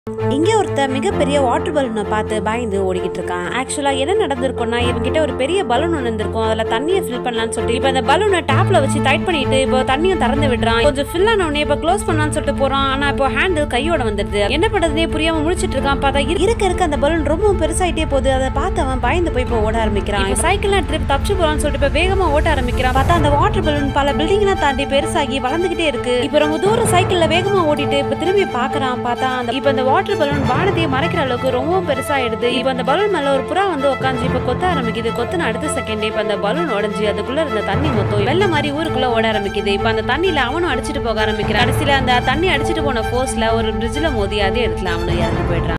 இங்கே ஒருத்தன் மிகப்பெரிய வாட்டர் பலூனை பார்த்து பயந்து ஓடிக்கிட்டு இருக்கான் ஆக்சுவலாக என்ன நடந்திருக்கும்னா இவங்கிட்ட ஒரு பெரிய பலூன் ஒன்று இருந்திருக்கும் அதில் தண்ணியை ஃபில் பண்ணலாம்னு சொல்லிட்டு இப்போ அந்த பலூனை டேப்ல வச்சு டைட் பண்ணிட்டு இப்போ தண்ணியை திறந்து விடுறான் கொஞ்சம் ஃபில் ஆன உடனே இப்போ க்ளோஸ் பண்ணலாம்னு சொல்லிட்டு போறான் ஆனால் இப்போ ஹேண்டில் கையோட வந்துடுது என்ன பண்ணுறதுனே புரியாம முழிச்சிட்டு இருக்கான் பார்த்தா இரு- இருக்க இருக்க அந்த பலூன் ரொம்ப பெருசாயிட்டே போகுது அதை பார்த்து அவன் பயந்து போய் இப்போ ஓட ஆரம்பிக்கிறான் இப்போ சைக்கிள் ட்ரிப் தப்பிச்சு போறான்னு சொல்லிட்டு இப்போ வேகமா ஓட்ட ஆரம்பிக்கிறான் பார்த்தா அந்த வாட்டர் பலூன் பல பில்டிங்லாம் தாண்டி பெருசாகி வளர்ந்துகிட்டே இருக்கு இப்போ ரொம்ப தூரம் சைக்கிள்ல வேகமா ஓட்டிட்டு இப்போ திரும்பி பார்க்கறான் பார்த்தா அந்த இப்போ அந்த வாட்டர் பலூன் வானத்தையே மறைக்கிற அளவுக்கு ரொம்பவும் பெருசாயிடுது இப்போ அந்த பலூன் மேல ஒரு புறா வந்து உட்காந்து இப்போ கொத்த ஆரம்பிக்குது கொத்தின அடுத்த செகண்ட் இப்போ அந்த பலூன் உடஞ்சி அதுக்குள்ள இருந்த தண்ணி மொத்தம் வெள்ள மாதிரி ஊருக்குள்ள ஓட ஆரம்பிக்குது இப்போ அந்த தண்ணியில அவனும் அடிச்சிட்டு போக ஆரம்பிக்கிறான் கடைசியில அந்த தண்ணி அடிச்சிட்டு போன ஃபோர்ஸ்ல ஒரு பிரிட்ஜில் மோதி அதே இடத்துல அவனும் இறந்து போயிடுறான்